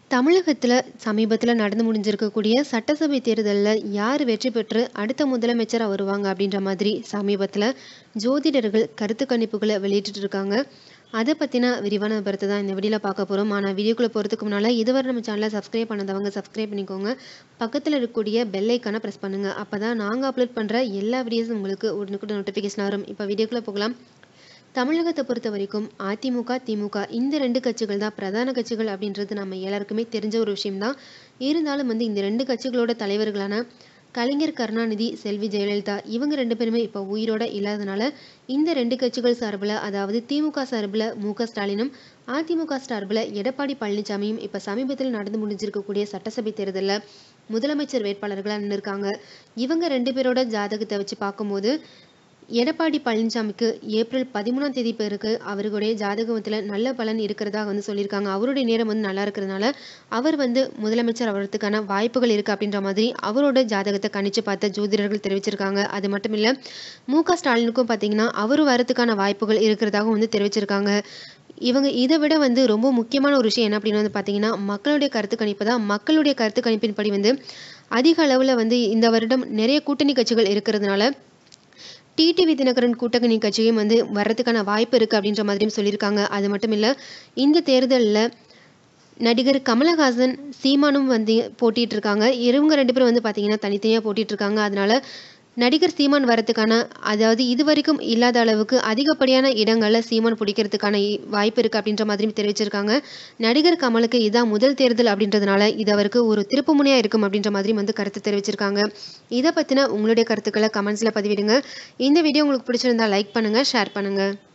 தமிழகத்துல சமீபத்துல நடந்து முடிஞ்சிருக்கக்கூடிய சட்டசபை தேர்தல்ல யார் வெற்றி பெற்று அடுத்த முதலமைச்சரா வருவாங்க அப்படின்ற மாதிரி சமீபத்துல ஜோதிடர்கள் கருத்து கணிப்புகளை வெளியிட்டு இருக்காங்க அதை பத்தின விரிவான விபரத்தை தான் இந்த வீடியோல பார்க்க போறோம் ஆனா வீடியோக்குள்ள போறதுக்கு முன்னால இதுவரை நம்ம சேனலை சப்ஸ்கிரைப் பண்ணாதவங்க சப்ஸ்கிரைப் பண்ணிக்கோங்க பக்கத்துல இருக்கக்கூடிய பெல் ஐக்கானை பிரஸ் பண்ணுங்க அப்பதான் நாங்க அப்லோட் பண்ற எல்லா வீடியோஸும் உங்களுக்கு உடனுக்குடன் நோட்டிபிகேஷன் வரும் இப்போ வீடியோக்குள்ள போகலாம் தமிழகத்தை பொறுத்த வரைக்கும் அதிமுக திமுக இந்த ரெண்டு கட்சிகள் தான் பிரதான கட்சிகள் அப்படின்றது நம்ம எல்லாருக்குமே தெரிஞ்ச ஒரு விஷயம்தான் இருந்தாலும் வந்து இந்த ரெண்டு கட்சிகளோட தலைவர்களான கலைஞர் கருணாநிதி செல்வி ஜெயலலிதா இவங்க ரெண்டு பேருமே இப்போ உயிரோட இல்லாதனால இந்த ரெண்டு கட்சிகள் சார்பில் அதாவது திமுக சார்பில் மு க ஸ்டாலினும் அதிமுக சார்பில் எடப்பாடி பழனிசாமியும் இப்போ சமீபத்தில் நடந்து முடிஞ்சிருக்கக்கூடிய சட்டசபை தேர்தலில் முதலமைச்சர் வேட்பாளர்களாக நின்றுருக்காங்க இவங்க ரெண்டு பேரோட ஜாதகத்தை வச்சு பார்க்கும்போது எடப்பாடி பழனிசாமிக்கு ஏப்ரல் பதிமூணாம் தேதி பேருக்கு அவர்களுடைய ஜாதகத்தில் நல்ல பலன் இருக்கிறதா வந்து சொல்லியிருக்காங்க அவருடைய நேரம் வந்து நல்லா இருக்கிறதுனால அவர் வந்து முதலமைச்சர் ஆகிறதுக்கான வாய்ப்புகள் இருக்கு அப்படின்ற மாதிரி அவரோட ஜாதகத்தை கணிச்சு பார்த்த ஜோதிடர்கள் தெரிவிச்சிருக்காங்க அது மட்டும் இல்ல மு க ஸ்டாலினுக்கும் பார்த்தீங்கன்னா அவர் வரதுக்கான வாய்ப்புகள் இருக்கிறதாகவும் வந்து தெரிவிச்சிருக்காங்க இவங்க இதை விட வந்து ரொம்ப முக்கியமான ஒரு விஷயம் என்ன அப்படின்னு வந்து பார்த்தீங்கன்னா மக்களுடைய கருத்து கணிப்பு தான் மக்களுடைய கருத்து கணிப்பின்படி வந்து அதிக அளவில் வந்து இந்த வருடம் நிறைய கூட்டணி கட்சிகள் இருக்கிறதுனால டிடிவி தினகரன் கூட்டணி கட்சியும் வந்து வர்றதுக்கான வாய்ப்பு இருக்குது அப்படின்ற மாதிரியும் சொல்லியிருக்காங்க அது மட்டும் இல்லை இந்த தேர்தலில் நடிகர் கமலஹாசன் சீமானும் வந்து போட்டிட்டு இருக்காங்க இவங்க ரெண்டு பேரும் வந்து பார்த்தீங்கன்னா தனித்தனியாக போட்டிட்டு இருக்காங்க அதனால நடிகர் சீமான் வரதுக்கான அதாவது இது வரைக்கும் இல்லாத அளவுக்கு அதிகப்படியான இடங்களில் சீமான் பிடிக்கிறதுக்கான இ- வாய்ப்பு இருக்குது அப்படின்ற மாதிரியும் தெரிவிச்சிருக்காங்க நடிகர் கமலுக்கு இதான் முதல் தேர்தல் அப்படின்றதுனால இது அவருக்கு ஒரு திருப்புமுனையாக இருக்கும் அப்படின்ற மாதிரியும் வந்து கருத்து தெரிவிச்சிருக்காங்க இதை பற்றின உங்களுடைய கருத்துக்களை கமெண்ட்ஸில் பதிவிடுங்க இந்த வீடியோ உங்களுக்கு பிடிச்சிருந்தா லைக் பண்ணுங்கள் ஷேர் பண்ணுங்கள்